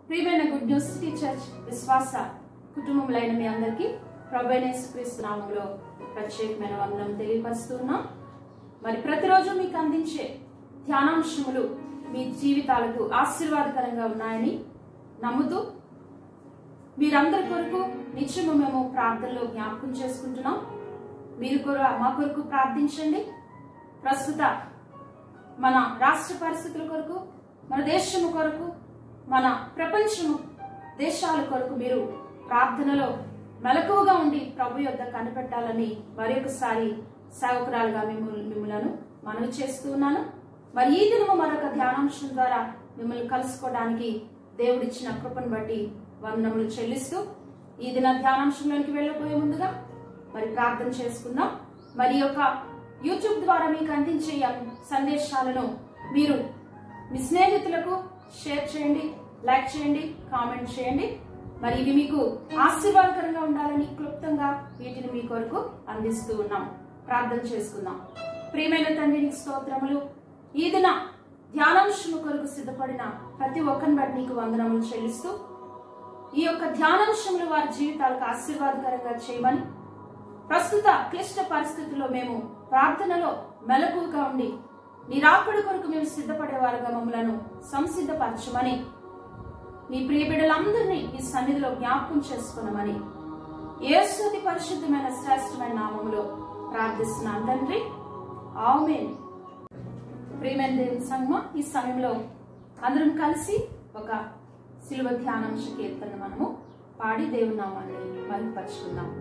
ప్రియమైన good news city church విశ్వాస కుటుంబములైన మీ అందరికీ క్రీస్తు నామంలో ప్రత్యేకమైన వందనం తెలియపరుస్తున్నాం మరి ప్రతిరోజు మీకు అందించే ధ్యానాంశములు మీ జీవితాలకు ఆశీర్వాదకరంగా ఉన్నాయని నమ్ముతూ మీరందరి కొరకు నిత్యము మేము ప్రార్థనలో జ్ఞాపకం చేసుకుంటున్నాం మీరు కూడా మా కొరకు ప్రార్థించండి ప్రస్తుత మన రాష్ట్ర పరిస్థితుల కొరకు మన దేశము కొరకు మన ప్రపంచము దేశాల కొరకు మీరు ప్రార్థనలో మెలకువగా ఉండి ప్రభు యొద్ద కనిపెట్టాలని మరొకసారి సేవకురాలుగా మిమ్మల్ని మిమ్మలను మనవి చేస్తూ ఉన్నాను మరి ఈ దినము మరొక ధ్యానాంశం ద్వారా మిమ్మల్ని కలుసుకోవడానికి దేవుడిచ్చిన కృపను బట్టి వందనములు చెల్లిస్తూ ఈ దిన ధ్యానాంశంలోనికి వెళ్ళబోయే ముందుగా మరి ప్రార్థన చేసుకుందాం మరి ఈ యొక్క యూట్యూబ్ ద్వారా మీకు అందించే ఈ సందేశాలను మీరు మీ స్నేహితులకు షేర్ చేయండి లైక్ చేయండి కామెంట్ చేయండి మరి ఇవి మీకు ఆశీర్వాదకరంగా ఉండాలని క్లుప్తంగా వీటిని మీ కొరకు అందిస్తూ ఉన్నాం ప్రార్థన చేసుకుందాం ప్రియమైన తండ్రి నీకు స్తోత్రములు ఈ దిన ధ్యానాంశము కొరకు సిద్ధపడిన ప్రతి ఒక్కరిని బట్టి నీకు వందనములు చెల్లిస్తూ ఈ యొక్క ధ్యానాంశములు వారి జీవితాలకు ఆశీర్వాదకరంగా చేయమని ప్రస్తుత క్లిష్ట పరిస్థితుల్లో మేము ప్రార్థనలో మెలకుగా ఉండి నీ రాకడి కొరకు మేము సిద్ధపడేవారుగా మమ్మలను సంసిద్ధపరచమని నీ ప్రియ బిడ్డలందరినీ నీ సన్నిధిలో జ్ఞాపకం చేసుకున్నామని ఏసుది పరిశుద్ధమైన శ్రేష్టమైన నామములో ప్రార్థిస్తున్నాను తండ్రి ఆమెన్ ప్రియమైన దేవుని సంగమం ఈ సమయంలో అందరం కలిసి ఒక శిలువ ధ్యానాంశ కీర్తన మనము పాడి దేవుని నామాన్ని మరుగుపరుచుకుందాం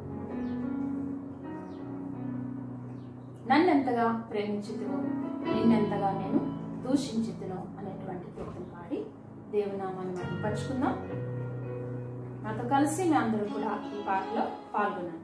నన్నెంతగా ప్రేమించుతును నిన్నెంతగా నేను దూషించుతును అనేటువంటి కీర్తన పాడి దేవుని నామాన్ని మరుగుపరుచుకుందాం నాతో కలిసి మీ అందరూ కూడా ఈ పాటలో పాల్గొనండి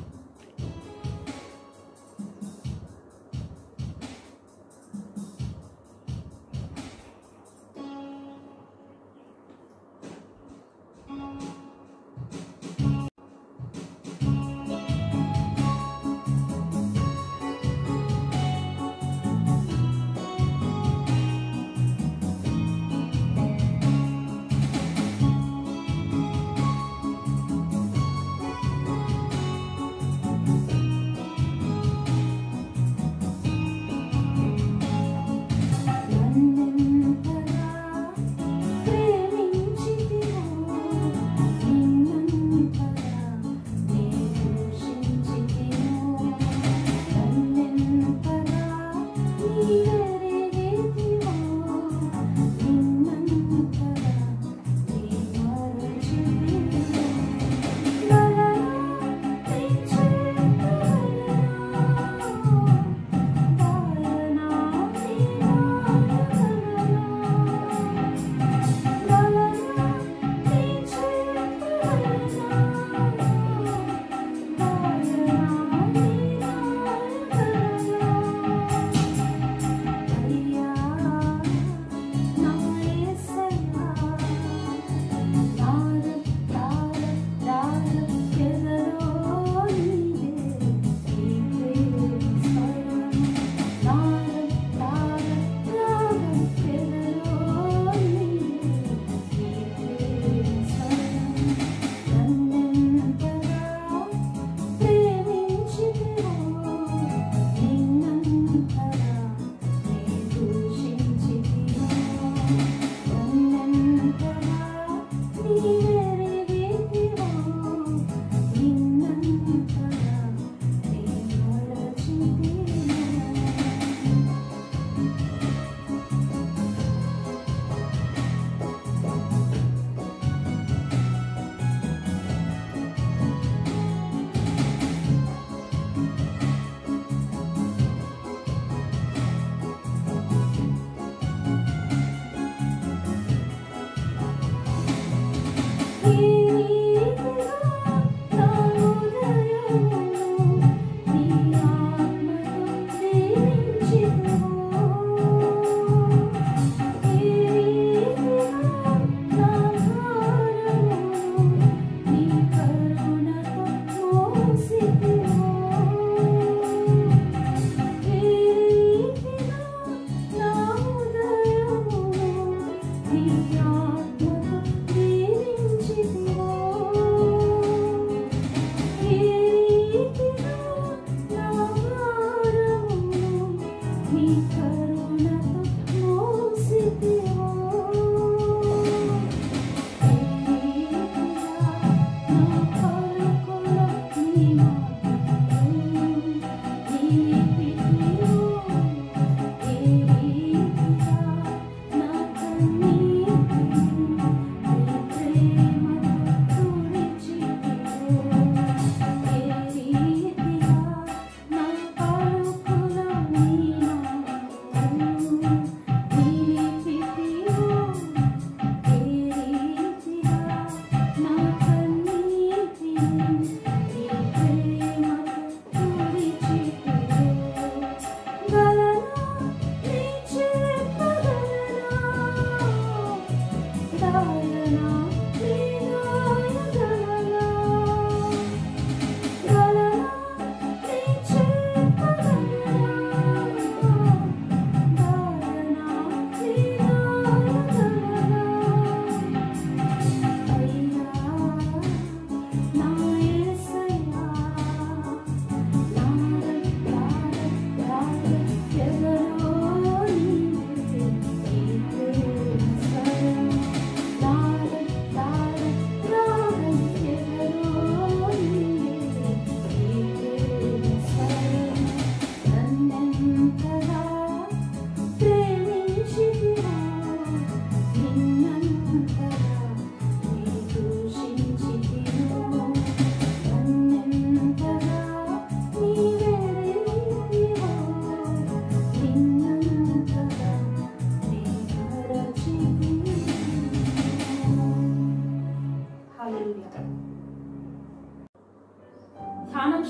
నన్నెంతగా ప్రేమించితివో నిన్నంతగా నేను దూషించితివో నన్నెంతగా నీవెరిగితివో నిన్నంతగా నీ మరచితివో నరనా నా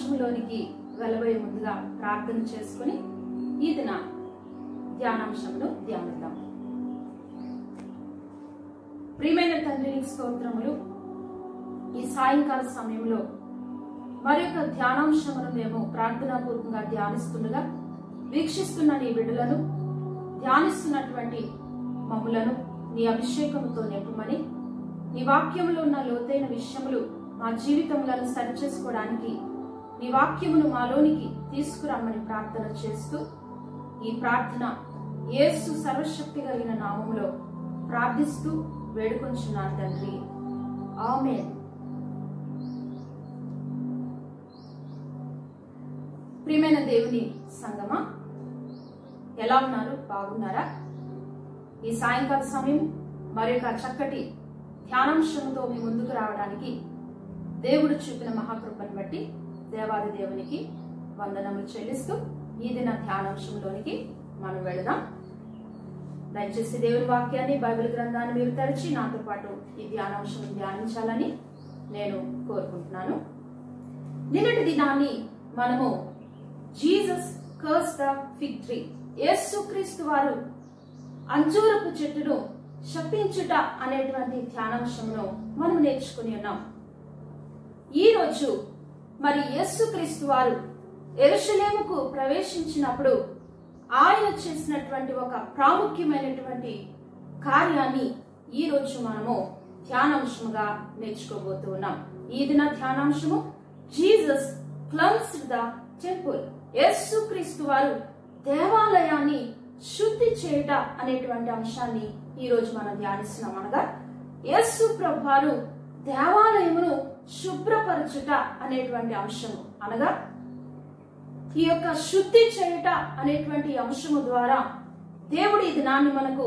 ధ్యానాంశంలోనికి వెళ్ళబోయే ముందుగా ప్రార్థన చేసుకుని ఈ దిన ధ్యానాంశమును ధ్యానిద్దాం ప్రియమైన తండ్రి నీకు స్తోత్రములు ఈ సాయంకాల సమయంలో మరి యొక్క ధ్యానాంశమును మేము ప్రార్థనాపూర్వకంగా ధ్యానిస్తుండగా వీక్షిస్తున్న నీ బిడ్డలను ధ్యానిస్తున్నటువంటి మమ్ములను నీ అభిషేకముతో నింపమని నీ వాక్యములో ఉన్న లోతైన విషయములు మా జీవితములను సరిచేసుకోవడానికి నీ వాక్యమును మాలోనికి తీసుకురమ్మని ప్రార్థన చేస్తూ ఈ ప్రార్థన యేసు సర్వశక్తి కలిగిన నామములో ప్రార్థిస్తూ వేడుకొంచున్నాను తండ్రి ఆమేన్ ప్రియమైన దేవుని సంగమా ఎలా ఉన్నారు బాగున్నారా ఈ సాయంకాల సమయం మరి యొక్క చక్కటి ధ్యానాంశంతో మీ ముందుకు రావడానికి దేవుడు చూపిన మహాకృపను బట్టి దేవాది దేవునికి వందనములు చెల్లిస్తూ ఈ దిన ధ్యానాంశంలోనికి మనం వెళదాం దయచేసి దేవుని వాక్యాన్ని బైబిల్ గ్రంథాన్ని మీరు తెరిచి నాతో పాటు ఈ ధ్యానాంశం ధ్యానించాలని నేను కోరుకుంటున్నాను నిన్నటి దినాన్ని మనము Jesus curse the fig tree యేసుక్రీస్తు వారు అంజూరపు చెట్టును శపించుట అనేటువంటి ధ్యానాంశంలో మనం నేర్చుకుని ఉన్నాం ఈ రోజు మరి యేసుక్రీస్తు వారు ఎరుషలేముకు ప్రవేశించినప్పుడు ఆయన చేసినటువంటి ఒక ప్రాముఖ్యమైనటువంటి కార్యాన్ని ఈ రోజు మనము ధ్యానాంశముగా నేర్చుకోబోతూ ఉన్నాం ఈ దిన ధ్యానాంశము జీసస్ క్లన్స్డ్ ద టెంపుల్ యేసుక్రీస్తు వారు దేవాలయాన్ని శుద్ధి చేయుట అనేటువంటి అంశాన్ని ఈ రోజు మనం ధ్యానిస్తున్నాం అనగా యేసు ప్రభువారు దేవాలయమును శుభ్రపరచుట అనేటువంటి అంశము అనగా ఈ యొక్క శుద్ధి చేయుట అనేటువంటి అంశము ద్వారా దేవుడు ఈ దినాన్ని మనకు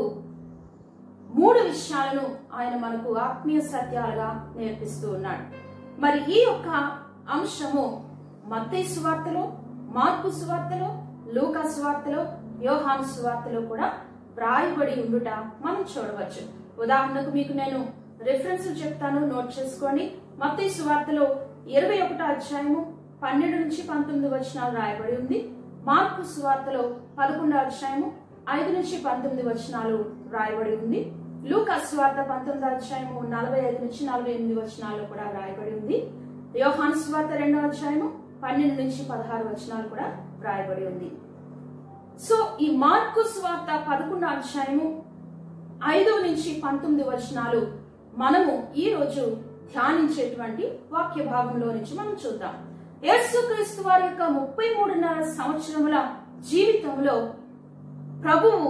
మూడు విషయాలను ఆయన మనకు ఆత్మీయ సత్యాలుగా నేర్పిస్తూ ఉన్నాడు మరి ఈ యొక్క అంశము మత్తయి సువార్తలో మార్పు సువార్తలో లూకా సువార్తలో యోహాను సువార్తలో కూడా వ్రాయబడి ఉండుట మనం చూడవచ్చు ఉదాహరణకు మీకు నేను రిఫరెన్స్ చెప్తాను నోట్ చేసుకోండి మత్తయి సువార్తలో ఇరవై ఒకటో అధ్యాయము పన్నెండు నుంచి పంతొమ్మిది వచనాలు రాయబడి ఉంది మార్పు సువార్తలో పదకొండో అధ్యాయము ఐదు నుంచి పంతొమ్మిది వచనాలు రాయబడి ఉంది లూకా సువార్త పంతొమ్మిదో అధ్యాయము నలభై ఐదు నుంచి నలభై ఎనిమిది వచనాల్లో కూడా రాయబడి ఉంది యోహాను సువార్త రెండో అధ్యాయము పన్నెండు నుంచి పదహారు వచనాలు కూడా రాయబడి ఉంది సో ఈ మార్కు స్వార్త పదకొండు అధ్యాయము ఐదు నుంచి పంతొమ్మిది వచనాలు మనము ఈ రోజు ధ్యానించేటువంటి వాక్య భాగంలో నుంచి మనం చూద్దాం యేసుక్రీస్తు వారి యొక్క ముప్పై మూడున్నర సంవత్సరముల జీవితంలో ప్రభువు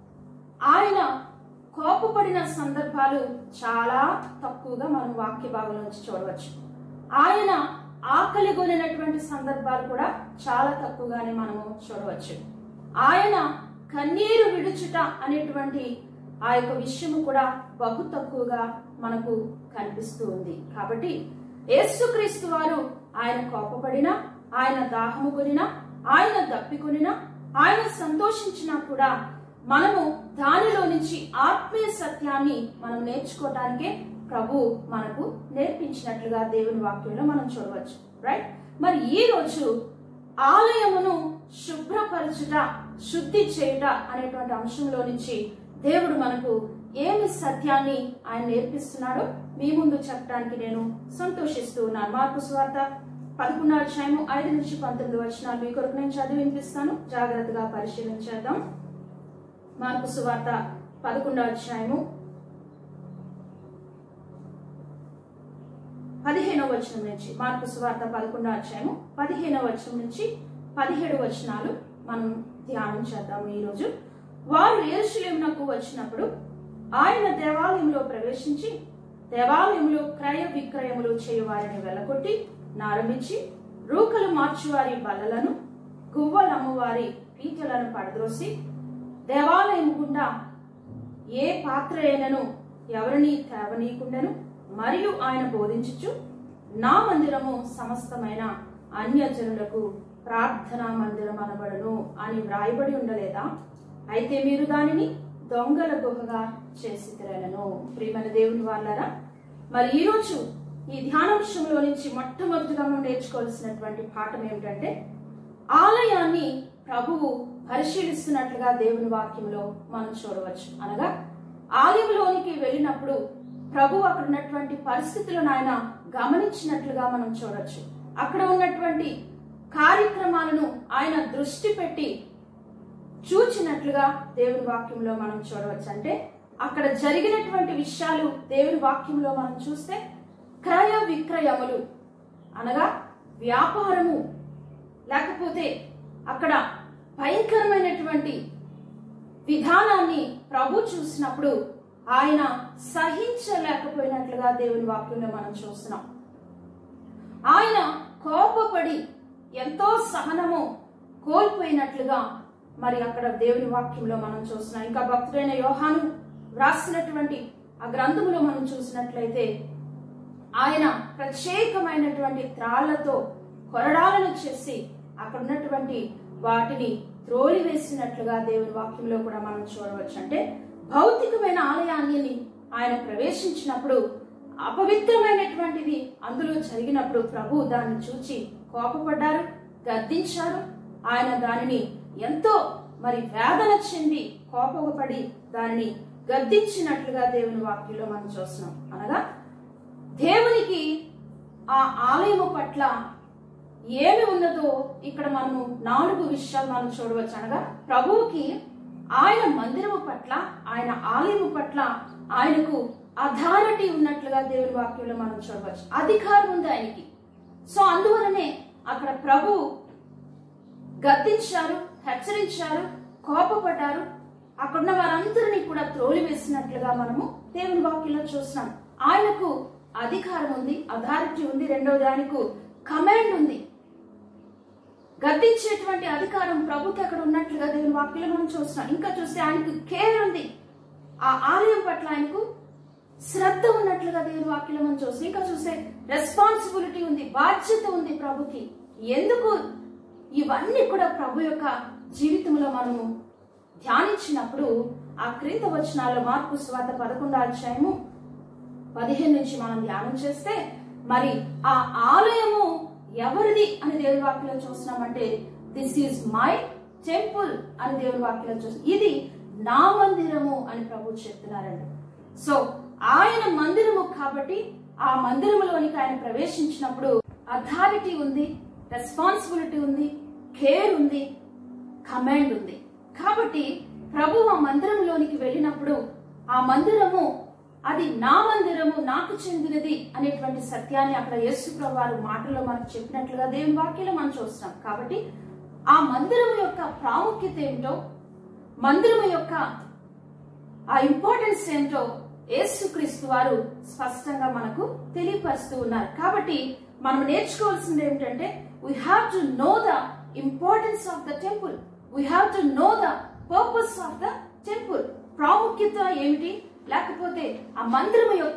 ఆయన కోపపడిన సందర్భాలు చాలా తక్కువగా మనం వాక్య భాగంలో నుంచి చూడవచ్చు ఆయన ఆకలి కొనినటువంటి సందర్భాలు కూడా చాలా తక్కువగానే మనము చూడవచ్చు ఆయన కన్నీరు విడుచుట అనేటువంటి ఆ యొక్క విషయము కూడా బహు తక్కువగా మనకు కనిపిస్తూ ఉంది కాబట్టి యేసుక్రీస్తు వారు ఆయన కోపపడిన ఆయన దాహము కొనిన ఆయన దప్పికొనిన ఆయన సంతోషించినా కూడా మనము దానిలో నుంచి ఆత్మీయ సత్యాన్ని మనం నేర్చుకోవటానికే ప్రభు మనకు నేర్పించినట్లుగా దేవుని వాక్యంలో మనం చూడవచ్చు రైట్ మరి ఈ రోజు ఆలయమును శుభ్రపరచుట శుద్ధి చేయుట అనేటువంటి అంశంలో నుంచి దేవుడు మనకు ఏమి సత్యాన్ని ఆయన నేర్పిస్తున్నాడో మీ ముందు చెప్పడానికి నేను సంతోషిస్తూ ఉన్నాను మార్పు స్వార్త పదకొండు అధ్యాయము ఐదు నుంచి పంతొమ్మిది వచనాలు మీ కొరకు నేను చదివి వినిపిస్తాను జాగ్రత్తగా పరిశీలించేద్దాం మార్పు సువార్త పదకొండో అధ్యాయము పదిహేనవ వచనం నుంచి మార్పు సువార్త పదకొండో అధ్యాయము పదిహేనవ వచనం నుంచి పదిహేడు వచనాలు మనం ధ్యానం చేద్దాము ఈరోజు వారు ఎరుషులేమునకు వచ్చినప్పుడు ఆయన దేవాలయంలో ప్రవేశించి దేవాలయంలో క్రయ విక్రయములు చేయువారిని వెళ్ళగొట్టి నారంభించి రూకలు మార్చువారి బల్లలను గువ్వలమ్మువారి పీటలను పడద్రోసి దేవాలయం గుండా ఏ పాత్ర అయినను ఎవరిని తేవనీయకుండెను మరియు ఆయన బోధించుచు నా మందిరము సమస్తమైన అన్యజనులకు ప్రార్థనా మందిరం అనబడను అని వ్రాయబడి ఉండలేదా అయితే మీరు దానిని దొంగల గుహగా చేసి తిరగను ప్రియమైన దేవుని వాళ్ళరా మరి ఈరోజు ఈ ధ్యానాంశంలో నుంచి మొట్టమొదటిగా మనం నేర్చుకోవాల్సినటువంటి పాఠం ఏమిటంటే ఆలయాన్ని ప్రభువు పరిశీలిస్తున్నట్లుగా దేవుని వాక్యంలో మనం చూడవచ్చు అనగా ఆలయంలోనికి వెళ్ళినప్పుడు ప్రభు అక్కడ ఉన్నటువంటి పరిస్థితులను ఆయన గమనించినట్లుగా మనం చూడొచ్చు అక్కడ ఉన్నటువంటి కార్యక్రమాలను ఆయన దృష్టి పెట్టి చూచినట్లుగా దేవుని వాక్యంలో మనం చూడవచ్చు అంటే అక్కడ జరిగినటువంటి విషయాలు దేవుని వాక్యంలో మనం చూస్తే క్రయ విక్రయములు అనగా వ్యాపారము లేకపోతే అక్కడ భయంకరమైనటువంటి విధానాన్ని ప్రభు చూసినప్పుడు ఆయన సహించలేకపోయినట్లుగా దేవుని వాక్యంలో మనం చూస్తున్నాం ఆయన కోపపడి ఎంతో సహనము కోల్పోయినట్లుగా మరి అక్కడ దేవుని వాక్యంలో మనం చూస్తున్నాం ఇంకా భక్తుడైన యోహాను వ్రాసినటువంటి ఆ గ్రంథములో మనం చూసినట్లయితే ఆయన ప్రత్యేకమైనటువంటి త్రాళ్లతో కొరడాలను చేసి అక్కడ ఉన్నటువంటి వాటిని త్రోలి వేసినట్లుగా దేవుని వాక్యంలో కూడా మనం చూడవచ్చు అంటే భౌతికమైన ఆలయాన్ని ఆయన ప్రవేశించినప్పుడు అపవిత్రమైనటువంటిది అందులో జరిగినప్పుడు ప్రభు దాన్ని చూచి కోపపడ్డారు గద్దించారు ఆయన దానిని ఎంతో మరి వేదన చెంది కోపపడి దానిని గద్దించినట్లుగా దేవుని వాక్యంలో మనం చూస్తున్నాం అనగా దేవునికి ఆ ఆలయము పట్ల ఏమి ఉన్నదో ఇక్కడ మనము నాలుగు విషయాలు మనం చూడవచ్చు అనగా ప్రభువుకి ఆయన మందిరము పట్ల ఆయన ఆలయము పట్ల ఆయనకు అథారిటీ ఉన్నట్లుగా దేవుని వాక్యంలో మనం చూడవచ్చు అధికారం ఉంది ఆయనకి సో అందువలనే అక్కడ ప్రభు గద్దించారు హెచ్చరించారు కోపపడ్డారు అక్కడున్న వారందరినీ కూడా త్రోలి వేసినట్లుగా మనము దేవుని వాక్యంలో చూస్తున్నాం ఆయనకు అధికారం ఉంది అథారిటీ ఉంది రెండవది ఆయనకు కమాండ్ ఉంది గద్దించేటువంటి అధికారం ప్రభుకి అక్కడ ఉన్నట్లుగా దేవుని వాక్యంలో మనం చూస్తున్నాం ఇంకా చూస్తే ఆయనకు కేర్ ఉంది ఆ ఆలయం పట్ల ఆయనకు శ్రద్ధ ఉన్నట్లుగా దేవుని వాక్యంలో మనం చూస్తాం ఇంకా చూస్తే రెస్పాన్సిబిలిటీ ఉంది బాధ్యత ఉంది ప్రభుకి ఎందుకు ఇవన్నీ కూడా ప్రభు యొక్క జీవితంలో మనము ధ్యానించినప్పుడు ఆ క్రింద వచనాల్లో మార్పు స్వాత పదకొండో అధ్యాయము పదిహేను నుంచి మనం ధ్యానం చేస్తే మరి ఆ ఆలయము ఎవరిది అని దేవుని వాక్యంలో చూస్తున్నామంటే దిస్ ఈజ్ మై టెంపుల్ అని దేవుని వాక్యంలో చూస్తున్నాం ఇది నా మందిరము అని ప్రభు చెప్తున్నారండి సో ఆయన మందిరము కాబట్టి ఆ మందిరములోనికి ఆయన ప్రవేశించినప్పుడు అథారిటీ ఉంది రెస్పాన్సిబిలిటీ ఉంది కేర్ ఉంది కమాండ్ ఉంది కాబట్టి ప్రభు ఆ మందిరంలోనికి వెళ్ళినప్పుడు ఆ మందిరము అది నా మందిరము నాకు చెందినది అనేటువంటి సత్యాన్ని అక్కడ యేసు ప్రభు వారు మాటల్లో మనకు చెప్పినట్లుగా దేవుని వాక్యంలో మనం చూస్తున్నాం కాబట్టి ఆ మందిరము యొక్క ప్రాముఖ్యత ఏంటో మందిరము యొక్క ఆ ఇంపార్టెన్స్ ఏంటో యేసుక్రీస్తు వారు స్పష్టంగా మనకు తెలియపరుస్తూ ఉన్నారు కాబట్టి మనం నేర్చుకోవాల్సింది ఏమిటంటే we have to know the importance of the temple we have to know the purpose of the temple ప్రాముఖ్యత ఏమిటి లేకపోతే ఆ మందిరం యొక్క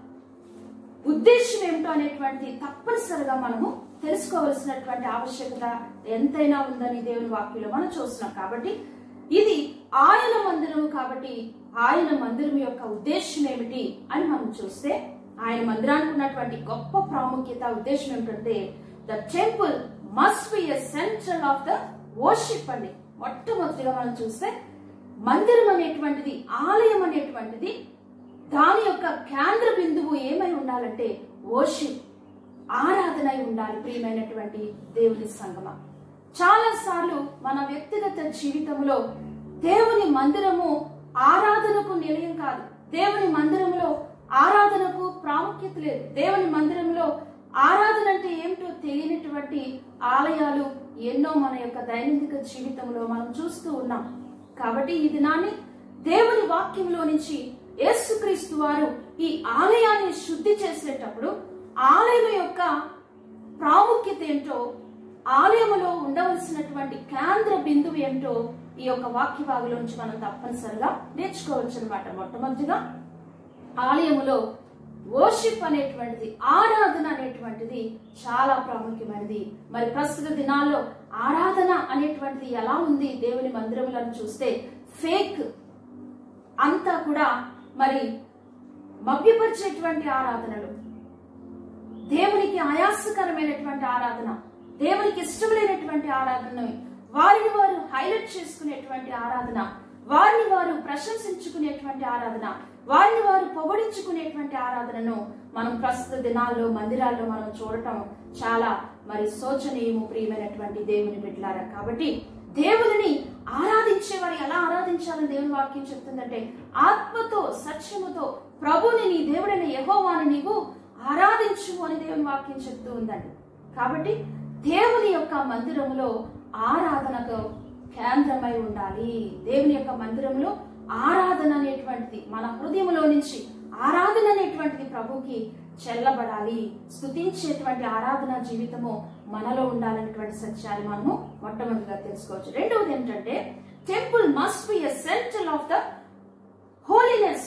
ఉద్దేశం ఏమిటో అనేటువంటి తప్పనిసరిగా మనము తెలుసుకోవలసినటువంటి ఆవశ్యకత ఎంతైనా ఉందని దేవుని వాక్యంలో మనం చూస్తున్నాం కాబట్టి ఇది ఆయన మందిరము కాబట్టి ఆయన మందిరం యొక్క ఉద్దేశం ఏమిటి అని మనం చూస్తే ఆయన మందిరానికి ఉన్నటువంటి గొప్ప ప్రాముఖ్యత ఉద్దేశం ఏమిటంటే the temple must be a central of the worship అండి మొట్టమొదటిగా మనం చూస్తే మందిరం అనేటువంటిది ఆలయం అనేటువంటిది దాని యొక్క కేంద్ర బిందువు ఏమై ఉండాలంటే వర్షిప్ ఆరాధన అయి ఉండాలి ప్రియమైనటువంటి దేవుని సంగమ చాలా సార్లు మన వ్యక్తిగత జీవితంలో దేవుని మందిరము ఆరాధనకు నిలయం కాదు దేవుని మందిరంలో ఆరాధనకు ప్రాముఖ్యత లేదు దేవుని మందిరంలో ఆరాధన అంటే ఏమిటో తెలియనటువంటి ఆలయాలు ఎన్నో మన యొక్క దైనందిక జీవితంలో మనం చూస్తూ ఉన్నాం కాబట్టి ఈ దినాన్ని దేవుని వాక్యంలో నుంచి యేసుక్రీస్తు వారు ఈ ఆలయాన్ని శుద్ధి చేసేటప్పుడు ఆలయం యొక్క ప్రాముఖ్యత ఏంటో ఆలయములో ఉండవలసినటువంటి కేంద్ర బిందువు ఏంటో ఈ యొక్క వాక్య భాగంలోంచి మనం తప్పనిసరిగా నేర్చుకోవచ్చు అనమాట మొట్టమొదటిగా ఆలయములో వర్షిప్ అనేటువంటిది ఆరాధన అనేటువంటిది చాలా ప్రాముఖ్యమైనది మరి ప్రస్తుత దినాల్లో ఆరాధన అనేటువంటిది ఎలా ఉంది దేవుని మందిరములను చూస్తే ఫేక్ అంతా కూడా మరి మభ్యపరిచేటువంటి ఆరాధనలు దేవునికి ఆయాసకరమైనటువంటి ఆరాధన దేవునికి ఇష్టమైనటువంటి ఆరాధనని వారిని వారు హైలైట్ చేసుకునేటువంటి ఆరాధన వారిని వారు ప్రశంసించుకునేటువంటి ఆరాధన వారిని వారు పొగడించుకునేటువంటి ఆరాధనను మనం ప్రస్తుత దినాల్లో మందిరాల్లో మనం చూడటం చాలా మరి శోచనీయము ప్రియమైనటువంటి దేవుని బిడ్డలారా కాబట్టి దేవుని ఆరాధించే వారు ఎలా ఆరాధించాలని దేవుని వాక్యం చెప్తుందంటే ఆత్మతో సత్యముతో ప్రభుని నీ దేవుడైన యహోవాని నీవు ఆరాధించు అని దేవుని వాక్యం చెప్తూ ఉందండి కాబట్టి దేవుని యొక్క మందిరములో ఆరాధనకు కేంద్రమై ఉండాలి దేవుని యొక్క మందిరంలో ఆరాధన అనేటువంటిది మన హృదయంలో నుంచి ఆరాధన అనేటువంటిది ప్రభుకి చెల్లబడాలి స్తుతించేటువంటి ఆరాధన జీవితము మనలో ఉండాలనేటువంటి సత్యాన్ని మనము మొట్టమొదటిగా తెలుసుకోవచ్చు రెండవది ఏంటంటే temple must be a centre of the holiness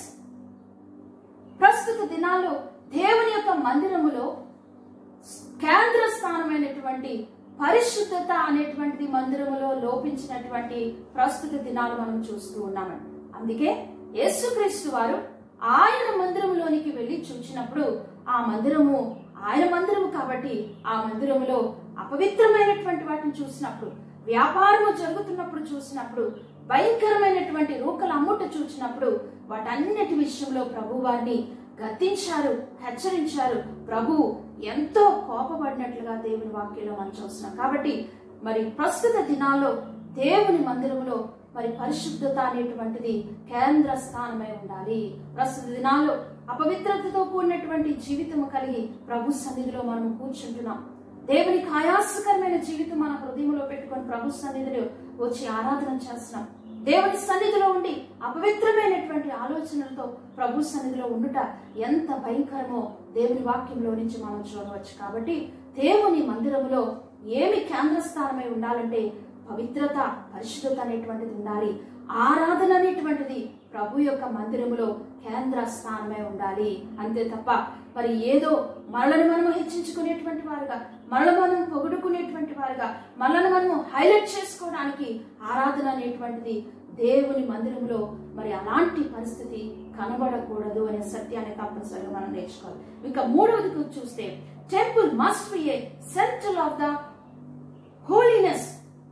ప్రస్తుత దినాల్లో దేవుని యొక్క మందిరములో కేంద్ర స్థానమైనటువంటి పరిశుద్ధత అనేటువంటిది మందిరములో లోపించినటువంటి ప్రస్తుత దినాలు మనం చూస్తూ ఉన్నామండి అందుకే యేసుక్రీస్తు వారు ఆయన మందిరములోనికి వెళ్ళి చూచినప్పుడు ఆ మందిరము ఆయన మందిరము కాబట్టి ఆ మందిరములో అపవిత్రమైనటువంటి వాటిని చూసినప్పుడు వ్యాపారము జరుగుతున్నప్పుడు చూసినప్పుడు భయంకరమైనటువంటి రూకల అమ్ముట చూసినప్పుడు వాటన్నిటి విషయంలో ప్రభు వారిని గద్దించారు హెచ్చరించారు ప్రభు ఎంతో కోపపడినట్లుగా దేవుని వాక్యంలో మనం చూస్తున్నాం కాబట్టి మరి ప్రస్తుత దినాల్లో దేవుని మందిరంలో మరి పరిశుద్ధత అనేటువంటిది కేంద్ర స్థానమై ఉండాలి ప్రస్తుత దినాల్లో అపవిత్రతతో కూడినటువంటి జీవితము కలిగి ప్రభు సన్నిధిలో మనం కూర్చుంటున్నాం దేవునికి ఆయాసకరమైన జీవితం మన హృదయంలో పెట్టుకొని ప్రభు సన్నిధిలో వచ్చి ఆరాధన చేస్తున్నాం దేవుని సన్నిధిలో ఉండి అపవిత్రమైనటువంటి ఆలోచనలతో ప్రభు సన్నిధిలో ఉండుట ఎంత భయంకరమో దేవుని వాక్యంలో నుంచి మనం చూడవచ్చు కాబట్టి దేవుని మందిరములో ఏమి కేంద్ర స్థానమై ఉండాలంటే పవిత్రత పరిశుద్ధత అనేటువంటిది ఉండాలి ఆరాధన అనేటువంటిది ప్రభు యొక్క మందిరములో కేంద్ర స్థానమై ఉండాలి అంతే తప్ప మరి ఏదో మనలను మనము హెచ్చించుకునేటువంటి వారుగా మనల్ని మనం పొగుడుకునేటువంటి వారుగా మనల్ని మనము హైలైట్ చేసుకోవడానికి ఆరాధన అనేటువంటిది దేవుని మందిరంలో మరి అలాంటి పరిస్థితి కనబడకూడదు అనే సత్యాన్ని తప్పనిసరిగా మనం నేర్చుకోవాలి ఇంకా మూడవది చూస్తే temple must be a central of the holiness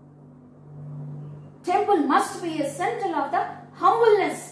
temple must be a central of the humbleness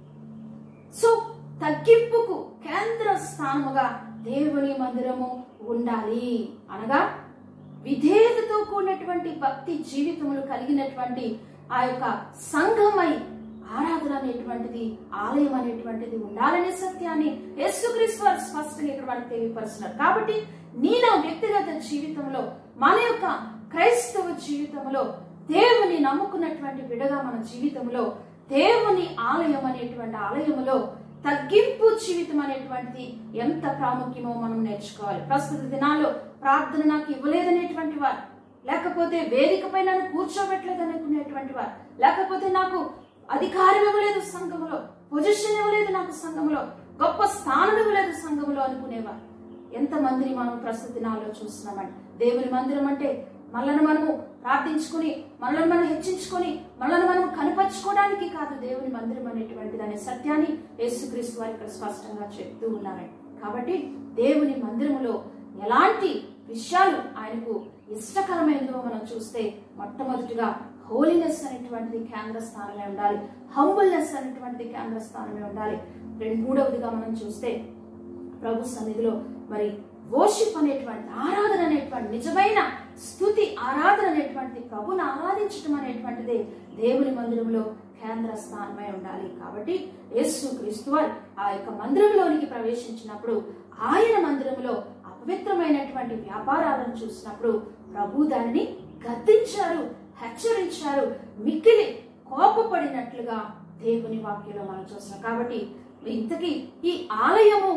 so తగ్గింపుకు కేంద్ర స్థానముగా దేవుని మందిరము ఉండాలి అనగా విధేయతతో కూడినటువంటి భక్తి జీవితములు కలిగినటువంటి ఆ యొక్క సంఘమై ఆరాధన అనేటువంటిది ఆలయం అనేటువంటిది ఉండాలనే సత్యాన్ని యేసుక్రీస్తు వారు స్పష్టంగా ఇక్కడ మనకు తెలియపరుస్తున్నారు కాబట్టి నీ నా వ్యక్తిగత జీవితంలో మన యొక్క క్రైస్తవ జీవితంలో దేవుని నమ్ముకున్నటువంటి బిడగా మన జీవితంలో దేవుని ఆలయం అనేటువంటి ఆలయములో తగ్గింపు జీవితం అనేటువంటిది ఎంత ప్రాముఖ్యమో మనం నేర్చుకోవాలి ప్రస్తుత దినాల్లో ప్రార్థన నాకు ఇవ్వలేదనేటువంటి వారు లేకపోతే వేదికపై నన్ను కూర్చోబెట్టలేదు అనుకునేటువంటి వారు లేకపోతే నాకు అధికారం ఇవ్వలేదు సంఘములో పొజిషన్ ఇవ్వలేదు నాకు సంఘములో గొప్ప స్థానం ఇవ్వలేదు సంఘములో అనుకునేవారు ఎంత మందిని మనం ప్రస్తుత దినాల్లో చూస్తున్నామండి దేవుని మందిరం అంటే మనల్ని మనము ప్రార్థించుకొని మనల్ని మనం హెచ్చించుకొని మనల్ని మనం కనపరుచుకోవడానికి కాదు దేవుని మందిరం అనేటువంటిది అనే సత్యాన్ని యేసుక్రీస్తు వారు ఇక్కడ స్పష్టంగా చెప్తూ ఉన్నారండి కాబట్టి దేవుని మందిరములో ఎలాంటి విషయాలు ఆయనకు ఇష్టకరమైనదో మనం చూస్తే మొట్టమొదటిగా హోలీనెస్ అనేటువంటిది కేంద్ర స్థానమే ఉండాలి హంబుల్నెస్ అనేటువంటిది కేంద్ర స్థానమే ఉండాలి రెండు మూడవదిగా మనం చూస్తే ప్రభు సన్నిధిలో మరి వర్షిప్ అనేటువంటి ఆరాధన అనేటువంటి నిజమైన స్థుతి ఆరాధన అనేటువంటి ప్రభుని ఆరాధించడం అనేటువంటిది దేవుని మందిరంలో కేంద్ర స్థానమై ఉండాలి కాబట్టి యేసు క్రీస్తు వారు ఆ యొక్క మందిరంలోనికి ప్రవేశించినప్పుడు ఆయన మందిరంలో అపవిత్రమైనటువంటి వ్యాపారాలను చూసినప్పుడు ప్రభు దానిని గద్దించారు హెచ్చరించారు మిక్కిలి కోపపడినట్లుగా దేవుని వాక్యంలో మనం చూస్తున్నాం కాబట్టి ఇంతకీ ఈ ఆలయము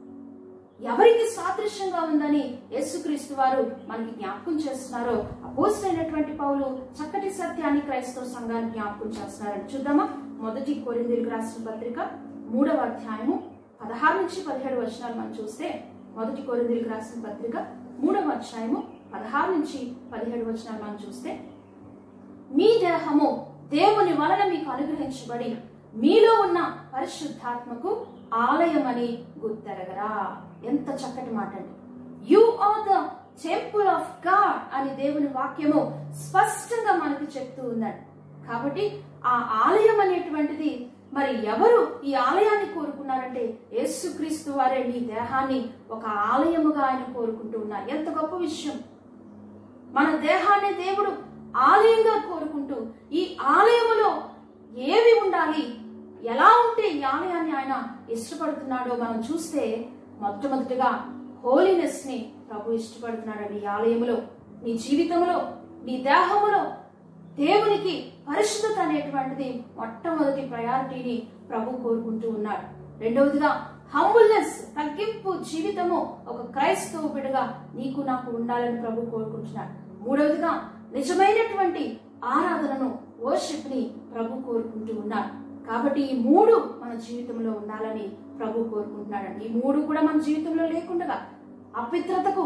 ఎవరికి సాదృశ్యంగా ఉందని యేసుక్రీస్తు వారు మనకి జ్ఞాపకం చేస్తున్నారో అపోజిట్ పౌలు చక్కటి సత్యాన్ని క్రైస్తవ సంఘానికి జ్ఞాపకం చేస్తున్నారని చూద్దామా మొదటి కొరిందీలకు రాసిన పత్రిక మూడవ అధ్యాయము పదహారు నుంచి పదిహేడు వచనాలు మనం చూస్తే మొదటి కొరిందీలకు రాసిన పత్రిక మూడవ అధ్యాయము పదహారు నుంచి పదిహేడు వచనాలు మనం చూస్తే మీ దేహము దేవుని వలన మీకు అనుగ్రహించబడి మీలో ఉన్న పరిశుద్ధాత్మకు ఆలయమని గుర్తెరగరా ఎంత చక్కటి మాట అండి you are the temple of God అని దేవుని వాక్యము స్పష్టంగా మనకి చెప్తూ ఉన్నాడు కాబట్టి ఆ ఆలయం అనేటువంటిది మరి ఎవరు ఈ ఆలయాన్ని కోరుకున్నారంటే యేసుక్రీస్తు వారే నీ దేహాన్ని ఒక ఆలయముగా ఆయన కోరుకుంటూ ఉన్నారు ఎంత గొప్ప విషయం మన దేహాన్ని దేవుడు ఆలయంగా కోరుకుంటూ ఈ ఆలయములో ఏవి ఉండాలి ఎలా ఉంటే ఈ ఆలయాన్ని ఆయన ఇష్టపడుతున్నాడో మనం చూస్తే మొట్టమొదటిగా హోలీనెస్ ని ప్రభు ఇష్టపడుతున్నాడండి ఈ ఆలయములో నీ జీవితంలో నీ దేహములో దేవునికి పరిశుద్ధత అనేటువంటిది మొట్టమొదటి ప్రయారిటీని ప్రభు కోరుకుంటూ ఉన్నాడు రెండవదిగా హంబుల్నెస్ తగ్గింపు జీవితము ఒక క్రైస్తవ బిడగా నీకు నాకు ఉండాలని ప్రభు కోరుకుంటున్నాడు మూడవదిగా నిజమైనటువంటి ఆరాధనను వర్షిప్ ని ప్రభు కోరుకుంటూ ఉన్నాడు కాబట్టి ఈ మూడు మన జీవితంలో ఉండాలని ప్రభు కోరుకుంటున్నాడండి ఈ మూడు కూడా మన జీవితంలో లేకుండా అపిత్రతకు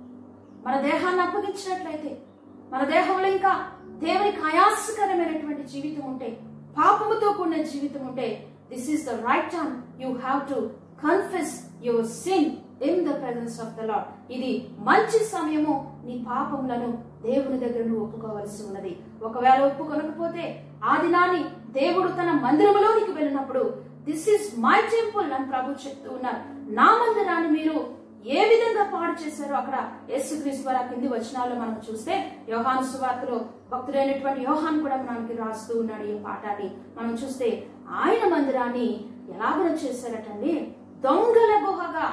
మన దేహాన్ని అప్పగించినట్లయితే మన దేహంలో ఇంకా దేవునికి ఆయాసకరమైనటువంటి జీవితం ఉంటే పాపముతో కూడిన జీవితం ఉంటే this is the right time you have to confess your sin in the presence of the lord ఇది మంచి సమయము నీ పాపములను దేవుని దగ్గర నువ్వు ఒప్పుకోవలసి ఉన్నది ఒకవేళ ఒప్పుకొనకపోతే ఆ దినాన్ని దేవుడు తన మందిరములోనికి వెళ్ళినప్పుడు దిస్ ఈస్ మై టెంపుల్ అని ప్రభు చెప్తూ ఉన్నారు నా మందిరాన్ని మీరు ఏ విధంగా పాడు చేశారో అక్కడ యేసుక్రీస్తు వారి ఆ కింది వచనాల్లో మనం చూస్తే యోహాను సువార్తలో భక్తుడైనటువంటి యోహాన్ కూడా మనకి రాస్తూ ఉన్నాడు ఈ పాఠాన్ని మనం చూస్తే ఆయన మందిరాన్ని ఎలాగన చేశారటండి దొంగల గుహగా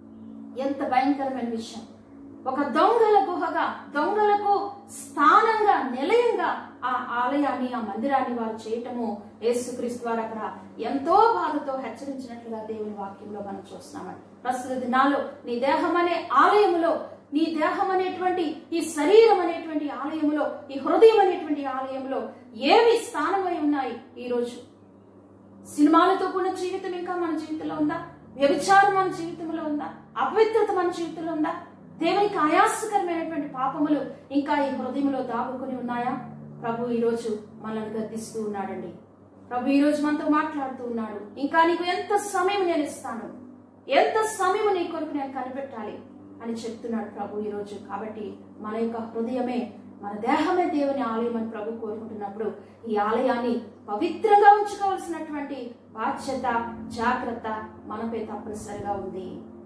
ఎంత భయంకరమైన విషయం ఒక దొంగల గుహగా దొంగలకు స్థానంగా నిలయంగా ఆ ఆలయాన్ని ఆ మందిరాన్ని వారు చేయటము యేసుక్రీస్తు వారు అక్కడ ఎంతో బాధతో హెచ్చరించినట్లుగా దేవుని వాక్యంలో మనం చూస్తున్నామండి ప్రస్తుత దినాల్లో నీ దేహం అనే ఆలయములో నీ దేహం అనేటువంటి ఈ శరీరం అనేటువంటి ఆలయములో ఈ హృదయం అనేటువంటి ఆలయంలో ఏవి స్థానమై ఉన్నాయి ఈ రోజు సినిమాలతో కూడిన జీవితం ఇంకా మన జీవితంలో ఉందా వ్యభిచారం మన జీవితంలో ఉందా అపవిత్రత మన జీవితంలో ఉందా దేవునికి ఆయాసకరమైనటువంటి పాపములు ఇంకా ఈ హృదయంలో దాగుకొని ఉన్నాయా ప్రభు ఈ రోజు మనల్ని గద్దిస్తూ ఉన్నాడండి ప్రభు ఈ రోజు మనతో మాట్లాడుతూ ఉన్నాడు ఇంకా నీకు ఎంత సమయం నేను ఇస్తాను ఎంత సమయం నీ కొరకు నేను కనిపెట్టాలి అని చెప్తున్నాడు ప్రభు ఈ రోజు కాబట్టి మన యొక్క హృదయమే మన దేహమే దేవుని ఆలయం అని ప్రభు కోరుకుంటున్నప్పుడు ఈ ఆలయాన్ని పవిత్రంగా ఉంచుకోవాల్సినటువంటి బాధ్యత జాగ్రత్త మనపై తప్పనిసరిగా ఉంది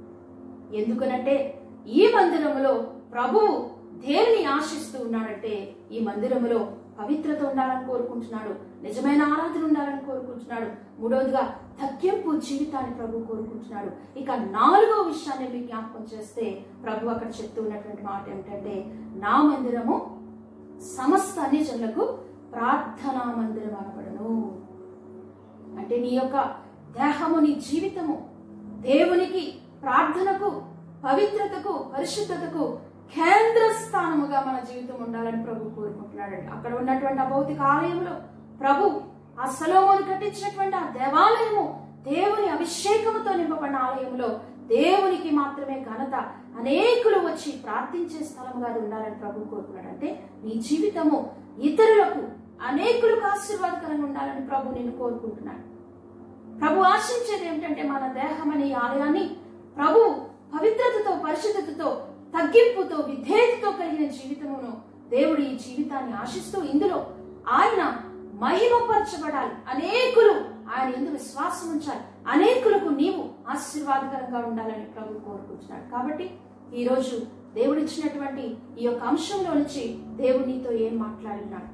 ఎందుకనంటే ఈ మందిరములో ప్రభువు దేనిని ఆశిస్తూ ఉన్నాడంటే ఈ మందిరములో పవిత్రత ఉండాలని కోరుకుంటున్నాడు నిజమైన ఆరాధన ఉండాలని కోరుకుంటున్నాడు మూడవదిగా తగ్గింపు జీవితాన్ని ప్రభు కోరుకుంటున్నాడు ఇక నాలుగో విషయాన్ని మీకు జ్ఞాపకం చేస్తే ప్రభు అక్కడ చెప్తూ ఉన్నటువంటి మాట ఏమిటంటే నా మందిరము సమస్త అన్ని జనులకు ప్రార్థనా మందిరం అనబడను అంటే నీ యొక్క దేహము నీ జీవితము దేవునికి ప్రార్థనకు పవిత్రతకు పరిశుద్ధతకు కేంద్ర స్థానముగా మన జీవితం ఉండాలని ప్రభు కోరుకుంటున్నాడండి అక్కడ ఉన్నటువంటి ఆ భౌతిక ఆలయంలో ప్రభు ఆ సలోమోను కట్టించినటువంటి ఆ దేవాలయము దేవుని అభిషేకముతో నింపబడిన ఆలయంలో దేవునికి మాత్రమే ఘనత అనేకులు వచ్చి ప్రార్థించే స్థలంగా అది ఉండాలని ప్రభు కోరుకున్నాడు అంటే నీ జీవితము ఇతరులకు అనేకులకు ఆశీర్వాదకరంగా ఉండాలని ప్రభు నేను కోరుకుంటున్నాడు ప్రభు ఆశించేది ఏమిటంటే మన దేహం అనే ఈ ఆలయాన్ని ప్రభు పవిత్రతతో పరిశుద్ధతతో తగ్గింపుతో విధేయతతో కలిగిన జీవితమును దేవుడు ఈ జీవితాన్ని ఆశిస్తూ ఇందులో ఆయన మహిమపరచబడాలి అనేకులు ఆయన ఎందు విశ్వాసం ఉంచాలి అనేకులకు నీవు ఆశీర్వాదకరంగా ఉండాలని ప్రభు కోరుకుంటున్నాడు కాబట్టి ఈ రోజు దేవుడు ఇచ్చినటువంటి ఈ యొక్క అంశంలో నుంచి దేవుడు నీతో ఏం మాట్లాడినాడు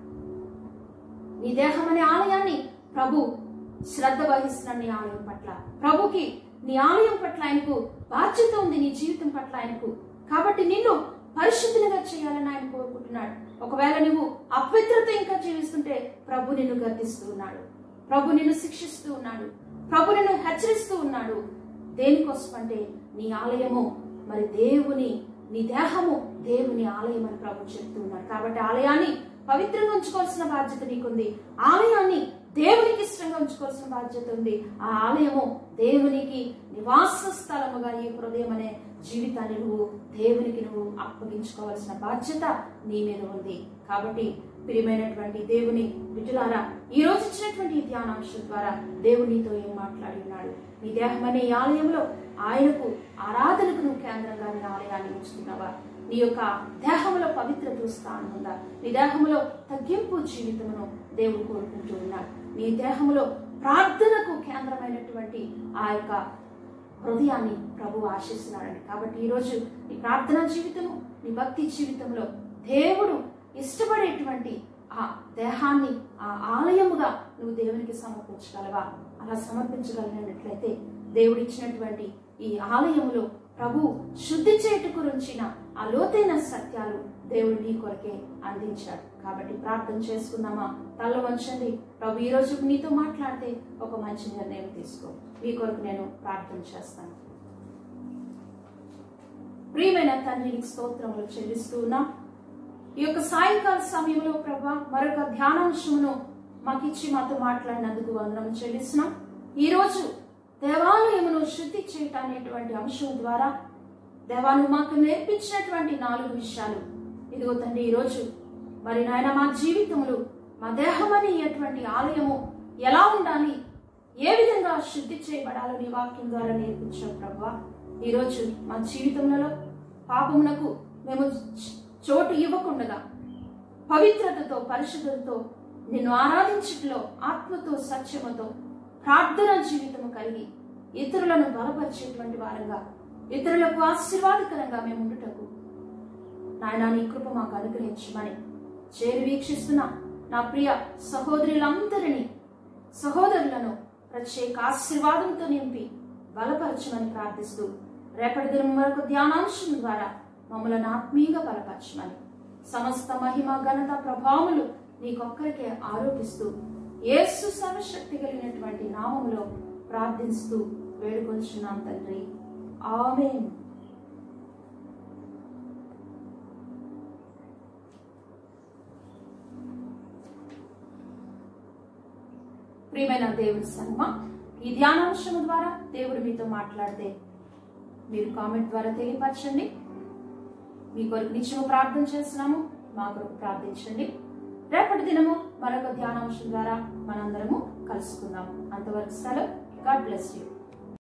నీ దేహం అనే ఆలయాన్ని ప్రభు శ్రద్ధ వహిస్తున్నాడు నీ ఆలయం పట్ల ప్రభుకి నీ ఆలయం పట్ల ఆయనకు బాధ్యత ఉంది నీ జీవితం పట్ల ఆయనకు కాబట్టి నిన్ను పరిశుద్ధిగా చేయాలని ఆయన కోరుకుంటున్నాడు ఒకవేళ నువ్వు అపవిత్రత ఇంకా జీవిస్తుంటే ప్రభు నిన్ను గర్దిస్తూ ఉన్నాడు ప్రభు నిన్ను శిక్షిస్తూ ఉన్నాడు ప్రభు నిన్ను హెచ్చరిస్తూ ఉన్నాడు దేనికోసం అంటే నీ ఆలయము మరి దేవుని నీ దేహము దేవుని ఆలయం అని ప్రభు చెప్తూ ఉన్నాడు కాబట్టి ఆలయాన్ని పవిత్రంగా ఉంచుకోవాల్సిన బాధ్యత నీకుంది ఆలయాన్ని దేవునికి ఇష్టంగా ఉంచుకోవాల్సిన బాధ్యత ఉంది ఆ ఆలయము దేవునికి నివాస స్థలముగా ఈ హృదయం అనే జీవితాన్ని నువ్వు దేవునికి నువ్వు అప్పగించుకోవాల్సిన బాధ్యత నీ మీద ఉంది కాబట్టి ప్రియమైనటువంటి దేవుని బిడ్డలారా ఈ రోజు ఇచ్చినటువంటి ఈ ధ్యానాంశం ద్వారా దేవునితో ఏం మాట్లాడి ఉన్నాడు నీ దేహం అనే ఈ ఆలయంలో ఆయనకు ఆరాధనకు నువ్వు కేంద్రంగా నీ ఆలయాన్ని ఉంచుతున్నావా నీ యొక్క దేహంలో పవిత్రత స్థానం ఉందా నీ దేహంలో తగ్గింపు జీవితమును దేవుడు కోరుకుంటూ ఉన్నాడు నీ దేహంలో ప్రార్థనకు కేంద్రమైనటువంటి ఆ యొక్క హృదయాన్ని ప్రభు ఆశిస్తున్నాడండి కాబట్టి ఈరోజు నీ ప్రార్థనా జీవితము నీ భక్తి జీవితంలో దేవుడు ఇష్టపడేటువంటి ఆ దేహాన్ని ఆ ఆలయముగా నువ్వు దేవునికి సమర్పించగలవా అలా సమర్పించగలిగినట్లయితే దేవుడు ఇచ్చినటువంటి ఈ ఆలయములో ప్రభు శుద్ధి చేటు గురించిన ఆ లోతైన సత్యాలు దేవుడు నీ కొరకే అందించాడు కాబట్టి ప్రార్థన చేసుకుందామా తల్ల వంచండి ప్రభు ఈ రోజు నీతో మాట్లాడితే ఒక మంచి నిర్ణయం తీసుకో మీ కొరకు నేను ప్రార్థన చేస్తాను ప్రియమైన తండ్రికి స్తోత్రములు చెల్లిస్తూ ఉన్నాం ఈ యొక్క సాయంకాల సమయంలో ప్రభా మరొక ధ్యానాంశమును మాకు ఇచ్చి మాతో మాట్లాడినందుకు వందనం చెల్లిస్తున్నాం ఈ రోజు దేవాలయమును శుద్ధి చేయటం అనేటువంటి అంశం ద్వారా దేవాను మాకు నేర్పించినటువంటి నాలుగు విషయాలు ఇదిగో తండ్రి ఈరోజు మరి నాయన మా జీవితములు మా దేహం అనేటువంటి ఆలయము ఎలా ఉండాలి ఏ విధంగా శుద్ధి చేయబడాలో నీ వాక్యం ద్వారా నేర్పించావు ప్రభా ఈరోజు మా జీవితంలో పాపమునకు మేము చ- చోటు ఇవ్వకుండగా పవిత్రతతో పరిశుద్ధతతో నిన్ను ఆరాధించట్లో ఆత్మతో సత్యముతో ప్రార్థన జీవితము కలిగి ఇతరులను బలపరిచేటువంటి వారంగా ఇతరులకు ఆశీర్వాదకరంగా మేము ఉండుటకు నాయన నీ కృప మాకు అనుగ్రహించమని చేరి వీక్షిస్తున్న నా ప్రియ సహోదరులందరినీ సహోదరులను ప్రత్యేక ఆశీర్వాదంతో నింపి బలపరచమని ప్రార్థిస్తూ రేపటి దినం మరొక ధ్యానాంశం ద్వారా మమ్మల్ని ఆత్మీయంగా బలపరచమని సమస్త మహిమ ఘనత ప్రభావములు నీకొక్కరికే ఆరోపిస్తూ యేసు సర్వశక్తి కలిగినటువంటి నామములో ప్రార్థిస్తూ వేడుకొంచున్నాం తండ్రి ఆమేన్ ప్రియమైన దేవుని సన్మ ఈ ధ్యానాంశము ద్వారా దేవుడు మీతో మాట్లాడితే మీరు కామెంట్ ద్వారా తెలియపరచండి మీ కొరకు నిత్యము ప్రార్థన చేస్తున్నాము మా కొరకు ప్రార్థించండి రేపటి దినము మరొక ధ్యానాంశం ద్వారా మనందరము కలుసుకుందాం అంతవరకు సెలవు గాడ్ బ్లెస్ యూ